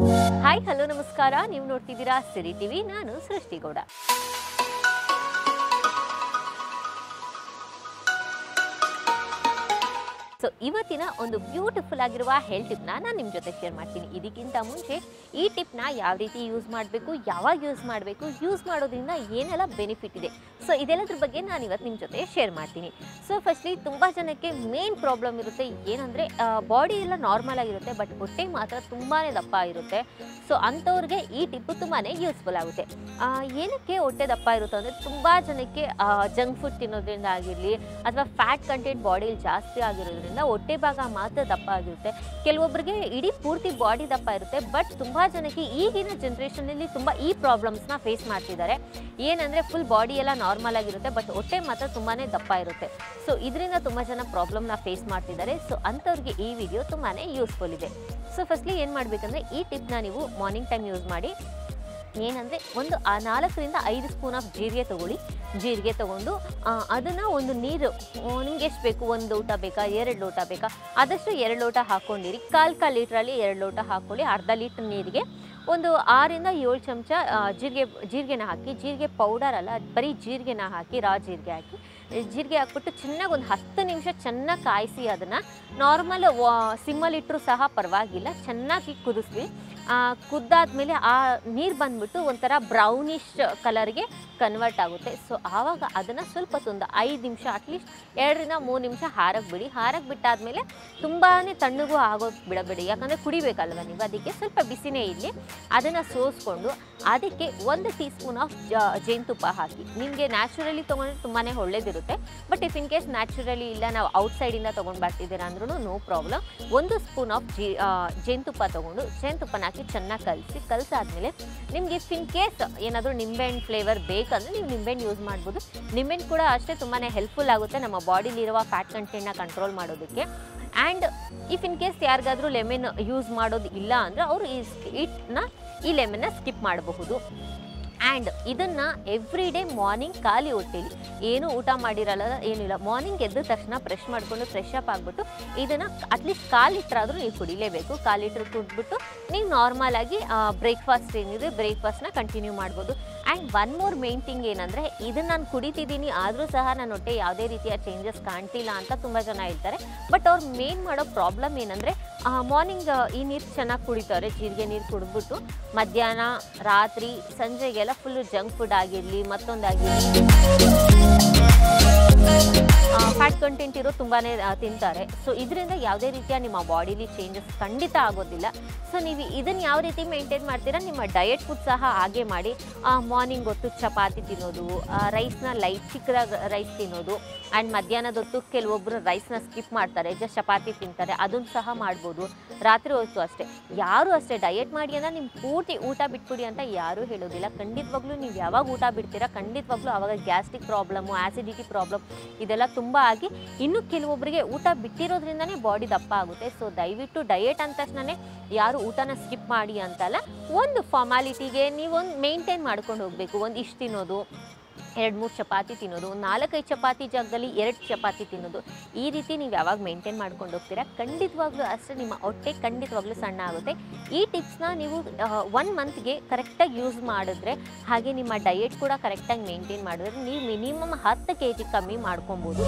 hi hello ನಮಸ್ಕಾರ ನೀವು ನೋಡ್ತಿದ್ದೀರಾ ಸಿರಿ ಟಿವಿ ನಾನು ಸೃಷ್ಟಿಗೌಡ ಸೊ ಇವತ್ತಿನ ಒಂದು ಬ್ಯೂಟಿಫುಲ್ ಆಗಿರುವ ಹೆಲ್ತ್ ಟಿಪ್ನ ನಾನು ನಿಮ್ಮ ಜೊತೆ ಶೇರ್ ಮಾಡ್ತೀನಿ ಇದಕ್ಕಿಂತ ಮುಂಚೆ ಈ ಟಿಪ್ನ ಯಾವ ರೀತಿ ಯೂಸ್ ಮಾಡಬೇಕು ಯಾವಾಗ ಯೂಸ್ ಮಾಡಬೇಕು ಯೂಸ್ ಮಾಡೋದ್ರಿಂದ ಏನೆಲ್ಲ ಬೆನಿಫಿಟ್ ಇದೆ ಸೊ ಇದೆಲ್ಲದ್ರ ಬಗ್ಗೆ ನಾನು ಇವತ್ತು ನಿಮ್ಮ ಜೊತೆ ಶೇರ್ ಮಾಡ್ತೀನಿ ಸೊ ಫಸ್ಟ್ಲಿ ತುಂಬ ಜನಕ್ಕೆ ಮೇನ್ ಪ್ರಾಬ್ಲಮ್ ಇರುತ್ತೆ ಏನಂದರೆ ಬಾಡಿ ಎಲ್ಲ ನಾರ್ಮಲ್ ಆಗಿರುತ್ತೆ ಬಟ್ ಹೊಟ್ಟೆ ಮಾತ್ರ ತುಂಬಾ ದಪ್ಪ ಇರುತ್ತೆ ಸೊ ಅಂಥವ್ರಿಗೆ ಈ ಟಿಪ್ಪು ತುಂಬಾ ಯೂಸ್ಫುಲ್ ಆಗುತ್ತೆ ಆ, ಏನಕ್ಕೆ ಹೊಟ್ಟೆ ದಪ್ಪ ಇರುತ್ತೆ ಅಂದರೆ ತುಂಬ ಜನಕ್ಕೆ ಜಂಕ್ ಫುಡ್ ತಿನ್ನೋದ್ರಿಂದ ಆಗಿರಲಿ ಅಥವಾ ಫ್ಯಾಟ್ ಕಂಟೆಂಟ್ ಬಾಡಿಲಿ ಜಾಸ್ತಿ ಆಗಿರೋದ್ರಿಂದ ಹೊಟ್ಟೆ ಭಾಗ ಮಾತ್ರ ದಪ್ಪ ಆಗಿರುತ್ತೆ ಕೆಲವೊಬ್ಬರಿಗೆ ಇಡೀ ಪೂರ್ತಿ ಬಾಡಿ ದಪ್ಪ ಇರುತ್ತೆ ಬಟ್ ತುಂಬ ಜನಕ್ಕೆ ಈಗಿನ ಜನ್ರೇಷನಲ್ಲಿ ತುಂಬ ಈ ಪ್ರಾಬ್ಲಮ್ಸ್ನ ಫೇಸ್ ಮಾಡ್ತಿದ್ದಾರೆ ಏನಂದರೆ ಫುಲ್ ಬಾಡಿ ಎಲ್ಲ ನಾರ್ಮಲ್ ಆಗಿರುತ್ತೆ ಬಟ್ ಹೊಟ್ಟೆ ಮಾತ್ರ ತುಂಬಾ ದಪ್ಪ ಇರುತ್ತೆ ಸೊ ಇದರಿಂದ ತುಂಬ ಜನ ಪ್ರಾಬ್ಲಮ್ನ ಫೇಸ್ ಮಾಡ್ತಿದ್ದಾರೆ ಸೊ ಅಂಥವ್ರಿಗೆ ಈ ವಿಡಿಯೋ ತುಂಬಾ ಯೂಸ್ಫುಲ್ ಇದೆ ಸೊ ಫಸ್ಟ್ಲಿ ಏನು ಮಾಡಬೇಕಂದ್ರೆ ಈ ಟಿಪ್ನ ನೀವು ಮಾರ್ನಿಂಗ್ ಟೈಮ್ ಯೂಸ್ ಮಾಡಿ ಏನಂದರೆ ಒಂದು ಆ ನಾಲ್ಕರಿಂದ ಐದು ಸ್ಪೂನ್ ಆಫ್ ಜೀರಿಗೆ ತೊಗೊಳ್ಳಿ ಜೀರಿಗೆ ತೊಗೊಂಡು ಅದನ್ನು ಒಂದು ನೀರು ನಿಮ್ಗೆ ಎಷ್ಟು ಬೇಕು ಒಂದು ಲೋಟ ಬೇಕಾ ಎರಡು ಲೋಟ ಬೇಕಾ ಆದಷ್ಟು ಎರಡು ಲೋಟ ಹಾಕ್ಕೊಂಡಿರಿ ಕಾಲು ಕಾಲು ಲೀಟ್ರಲ್ಲಿ ಎರಡು ಲೋಟ ಹಾಕ್ಕೊಳ್ಳಿ ಅರ್ಧ ಲೀಟ್ರ್ ನೀರಿಗೆ ಒಂದು ಆರಿಂದ ಏಳು ಚಮಚ ಆ, ಜೀರಿಗೆ ಜೀರಿಗೆನ ಹಾಕಿ ಜೀರಿಗೆ ಪೌಡರ್ ಅಲ್ಲ ಬರೀ ಜೀರಿಗೆನ ಹಾಕಿ ರಾ ಜೀರಿಗೆ ಹಾಕಿ ಜೀರಿಗೆ ಹಾಕ್ಬಿಟ್ಟು ಚೆನ್ನಾಗಿ ಒಂದು ಹತ್ತು ನಿಮಿಷ ಚೆನ್ನಾಗಿ ಕಾಯಿಸಿ ಅದನ್ನು ನಾರ್ಮಲ್ ಸಿಮ್ಮಲ್ಲಿಟ್ಟರು ಸಹ ಪರವಾಗಿಲ್ಲ ಚೆನ್ನಾಗಿ ಕುದಿಸ್ಲಿ ಆ, ಕುದ್ದಾದ್ಮೇಲೆ ಆ ನೀರು ಬಂದ್ಬಿಟ್ಟು ಒಂಥರ ಬ್ರೌನಿಶ್ ಕಲರ್ಗೆ ಕನ್ವರ್ಟ್ ಆಗುತ್ತೆ ಸೊ ಆವಾಗ ಅದನ್ನು ಸ್ವಲ್ಪ ಒಂದು ಐದು ನಿಮಿಷ ಅಟ್ಲೀಸ್ಟ್ ಎರಡರಿಂದ ಮೂರು ನಿಮಿಷ ಹಾರಕ್ಕೆ ಬಿಡಿ ಹಾರಕ್ಕೆ ಬಿಟ್ಟಾದ್ಮೇಲೆ ತುಂಬಾ ತಣ್ಣಗೂ ಆಗೋದು ಬಿಡಬೇಡಿ ಯಾಕಂದರೆ ಕುಡಿಬೇಕಲ್ವ ನೀವು ಅದಕ್ಕೆ ಸ್ವಲ್ಪ ಬಿಸಿನೇ ಇರಲಿ ಅದನ್ನು ಸೋಸ್ಕೊಂಡು ಅದಕ್ಕೆ ಒಂದು ಟೀ ಸ್ಪೂನ್ ಆಫ್ ಜೇನುತುಪ್ಪ ಹಾಕಿ ನಿಮಗೆ ನ್ಯಾಚುರಲಿ ತೊಗೊಂಡ್ರೆ ತುಂಬಾ ಒಳ್ಳೇದಿರುತ್ತೆ but if in case naturally ಇಲ್ಲ ನಾವು ಔಟ್ಸೈಡಿಂದ ತೊಗೊಂಡು ಬರ್ತಿದ್ದೀರಾ ಅಂದ್ರೂ ನೋ ಪ್ರಾಬ್ಲಮ್ ಒಂದು ಸ್ಪೂನ್ ಆಫ್ ಜೀ ಆ, ಜೇನುತುಪ್ಪ ತೊಗೊಂಡು ಜೇನುತುಪ್ಪನ ಹಾಕಿ ಚೆನ್ನಾಗಿ ಕಲಸಿ ಕಲಸಾದ್ಮೇಲೆ ನಿಮಗೆ ಇಫ್ ಇನ್ ಕೇಸ್ ಏನಾದರೂ ನಿಂಬೆಹಣ್ಣು ಫ್ಲೇವರ್ ಬೇಕಂದ್ರೆ ನೀವು ನಿಂಬೆಹಣ್ಣು ಯೂಸ್ ಮಾಡ್ಬೋದು ನಿಂಬೆಹಣ್ಣು ಕೂಡ ಅಷ್ಟೇ ತುಂಬಾ ಹೆಲ್ಪ್ಫುಲ್ ಆಗುತ್ತೆ ನಮ್ಮ ಬಾಡಿಲಿರುವ ಫ್ಯಾಟ್ ಕಂಟೆಂಟ್ನ ಕಂಟ್ರೋಲ್ ಮಾಡೋದಕ್ಕೆ ಆ್ಯಂಡ್ ಇಫ್ ಇನ್ ಕೇಸ್ ಯಾರಿಗಾದರೂ ಲೆಮನ್ ಯೂಸ್ ಮಾಡೋದು ಇಲ್ಲ ಅಂದರೆ ಅವರು ಈ ಇಟ್ನ ಈ ಲೆಮನ್ನ ಸ್ಕಿಪ್ ಮಾಡಬಹುದು ಆ್ಯಂಡ್ ಇದನ್ನು ಎವ್ರಿ ಡೇ ಮಾರ್ನಿಂಗ್ ಖಾಲಿ ಹೊಟ್ಟೆಲಿ ಏನು ಊಟ ಮಾಡಿರಲ್ಲ ಏನಿಲ್ಲ ಮಾರ್ನಿಂಗ್ ಎದ್ದ ತಕ್ಷಣ ಬ್ರಷ್ ಮಾಡಿಕೊಂಡು ಫ್ರೆಶ್ ಅಪ್ ಆಗಿಬಿಟ್ಟು ಇದನ್ನು ಅಟ್ಲೀಸ್ಟ್ ಕಾಲು ಲೀಟ್ರ್ ಆದರೂ ನೀವು ಕುಡಿಲೇಬೇಕು ಕಾಲು ಲೀಟ್ರ್ ಕುಡಿದ್ಬಿಟ್ಟು ನೀವು ನಾರ್ಮಲ್ ಆಗಿ ಬ್ರೇಕ್ಫಾಸ್ಟ್ ಏನಿದೆ ಬ್ರೇಕ್ಫಾಸ್ಟ್ನ ಕಂಟಿನ್ಯೂ ಮಾಡ್ಬೋದು and one more main thing ಏನಂದರೆ ಇದನ್ನು ನಾನು ಕುಡಿತಿದ್ದೀನಿ ಆದರೂ ಸಹ ನನ್ನ ಹೊಟ್ಟೆ ಯಾವುದೇ ರೀತಿಯ ಚೇಂಜಸ್ ಕಾಣ್ತಿಲ್ಲ ಅಂತ ತುಂಬ ಜನ ಹೇಳ್ತಾರೆ ಬಟ್ ಅವ್ರು ಮೇನ್ ಮಾಡೋ ಪ್ರಾಬ್ಲಮ್ ಏನಂದರೆ ಮಾರ್ನಿಂಗ್ ಈ ನೀರು ಚೆನ್ನಾಗಿ ಕುಡಿತಾರೆ ಜೀರಿಗೆ ನೀರು ಕುಡಿದ್ಬಿಟ್ಟು ಮಧ್ಯಾಹ್ನ ರಾತ್ರಿ ಸಂಜೆಗೆಲ್ಲ ಫುಲ್ಲು ಜಂಕ್ ಫುಡ್ ಆಗಿರಲಿ ಮತ್ತೊಂದಾಗಿರಲಿ ಫ್ಯಾಟ್ ಕಂಟೆಂಟ್ ಇರೋ ತುಂಬಾ ತಿಂತಾರೆ ಸೊ ಇದರಿಂದ ಯಾವುದೇ ರೀತಿಯ ನಿಮ್ಮ ಬಾಡಿಲಿ ಚೇಂಜಸ್ ಖಂಡಿತ ಆಗೋದಿಲ್ಲ ಸೊ ನೀವು ಇದನ್ನು ಯಾವ ರೀತಿ ಮೇಂಟೈನ್ ಮಾಡ್ತೀರಾ ನಿಮ್ಮ ಡಯಟ್ ಫುಡ್ ಸಹ ಹಾಗೆ ಮಾಡಿ ಮಾರ್ನಿಂಗ್ ಹೊತ್ತು ಚಪಾತಿ ತಿನ್ನೋದು ರೈಸ್ನ ಲೈಟ್ ಚಿಕ್ಕದಾಗಿ ರೈಸ್ ತಿನ್ನೋದು ಆ್ಯಂಡ್ ಮಧ್ಯಾಹ್ನದ ಹೊತ್ತು ಕೆಲವೊಬ್ಬರು ರೈಸ್ನ ಸ್ಕಿಪ್ ಮಾಡ್ತಾರೆ ಜಸ್ಟ್ ಚಪಾತಿ ತಿಂತಾರೆ ಅದನ್ನು ಸಹ ಮಾಡ್ಬೋದು ರಾತ್ರಿ ಹೊತ್ತು ಅಷ್ಟೇ ಯಾರು ಅಷ್ಟೇ ಡಯಟ್ ಮಾಡಿ ಅಂದರೆ ನಿಮ್ಮ ಪೂರ್ತಿ ಊಟ ಬಿಟ್ಬಿಡಿ ಅಂತ ಯಾರೂ ಹೇಳೋದಿಲ್ಲ ಖಂಡಿತವಾಗ್ಲೂ ನೀವು ಯಾವಾಗ ಊಟ ಬಿಡ್ತೀರಾ ಖಂಡಿತವಾಗ್ಲೂ ಆವಾಗ ಗ್ಯಾಸ್ಟ್ರಿಕ್ ಪ್ರಾಬ್ಲಮ್ಮು ಆ್ಯಸಿಡಿಟಿ ಪ್ರಾಬ್ಲಮ್ ಇದೆಲ್ಲ ತುಂಬ ಆಗಿ ಇನ್ನು ಕೆಲವೊಬ್ಬರಿಗೆ ಊಟ ಬಿಟ್ಟಿರೋದ್ರಿಂದನೇ ಬಾಡಿ ದಪ್ಪ ಆಗುತ್ತೆ ಸೊ ದಯವಿಟ್ಟು ಡಯಟ್ ಅಂದ ತಕ್ಷಣನೇ ಯಾರು ಊಟನ ಸ್ಕಿಪ್ ಮಾಡಿ ಅಂತಲ್ಲ ಒಂದು ಫಾರ್ಮಾಲಿಟಿಗೆ ನೀವೊಂದು ಮೇಂಟೈನ್ ಮಾಡ್ಕೊಂಡು ಹೋಗಬೇಕು ಒಂದು ಇಷ್ಟು ತಿನ್ನೋದು ಎರಡು ಮೂರು ಚಪಾತಿ ತಿನ್ನೋದು ಒಂದು ನಾಲ್ಕೈದು ಚಪಾತಿ ಜಾಗದಲ್ಲಿ ಎರಡು ಚಪಾತಿ ತಿನ್ನೋದು ಈ ರೀತಿ ನೀವು ಯಾವಾಗ ಮೇಂಟೈನ್ ಮಾಡ್ಕೊಂಡು ಹೋಗ್ತೀರಾ ಖಂಡಿತವಾಗ್ಲೂ ಅಷ್ಟೇ ನಿಮ್ಮ ಹೊಟ್ಟೆ ಖಂಡಿತವಾಗ್ಲೂ ಸಣ್ಣ ಆಗುತ್ತೆ ಈ ಟಿಪ್ಸ್ನ ನೀವು ಒನ್ ಮಂತ್ಗೆ ಕರೆಕ್ಟಾಗಿ ಯೂಸ್ ಮಾಡಿದ್ರೆ ಹಾಗೆ ನಿಮ್ಮ ಡಯಟ್ ಕೂಡ ಕರೆಕ್ಟಾಗಿ ಮೇಂಟೈನ್ ಮಾಡಿದ್ರೆ ನೀವು ಮಿನಿಮಮ್ ಹತ್ತು ಕೆ ಜಿ ಕಮ್ಮಿ ಮಾಡ್ಕೊಬೋದು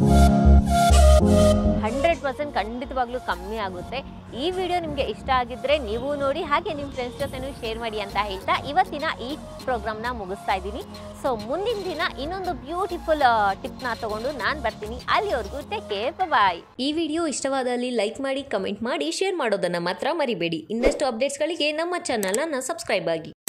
ಹಂಡ್ರೆಡ್ ಪರ್ಸೆಂಟ್ ಖಂಡಿತವಾಗ್ಲೂ ಕಮ್ಮಿ ಆಗುತ್ತೆ ಈ ವಿಡಿಯೋ ನಿಮಗೆ ಇಷ್ಟ ಆಗಿದ್ರೆ ನೀವು ನೋಡಿ ಹಾಗೆ ನಿಮ್ಮ ಫ್ರೆಂಡ್ಸ್ ಜೊತೆನೂ ಶೇರ್ ಮಾಡಿ ಅಂತ ಹೇಳ್ತಾ ಇವತ್ತಿನ ಈ ಪ್ರೋಗ್ರಾಮ್ನ ಮುಗಿಸ್ತಾ ಇದ್ದೀನಿ ಸೊ ಮುಂದಿನ ದಿನ ಇನ್ನೊಂದು ಬ್ಯೂಟಿಫುಲ್ ಟಿಪ್ನ ತಗೊಂಡು ನಾನು ಬರ್ತೀನಿ ಅಲ್ಲಿವರೆಗೂ ಟೇಕ್ ಕೇರ್ ಬಾಯ್ ಈ ವಿಡಿಯೋ ಇಷ್ಟವಾದಲ್ಲಿ ಲೈಕ್ ಮಾಡಿ ಕಮೆಂಟ್ ಮಾಡಿ ಶೇರ್ ಮಾಡೋದನ್ನ ಮಾತ್ರ ಮರಿಬೇಡಿ ಇನ್ನಷ್ಟು ಅಪ್ಡೇಟ್ಸ್ಗಳಿಗೆ ನಮ್ಮ ಚಾನಲ್ನ ಸಬ್ಸ್ಕ್ರೈಬ್ ಆಗಿ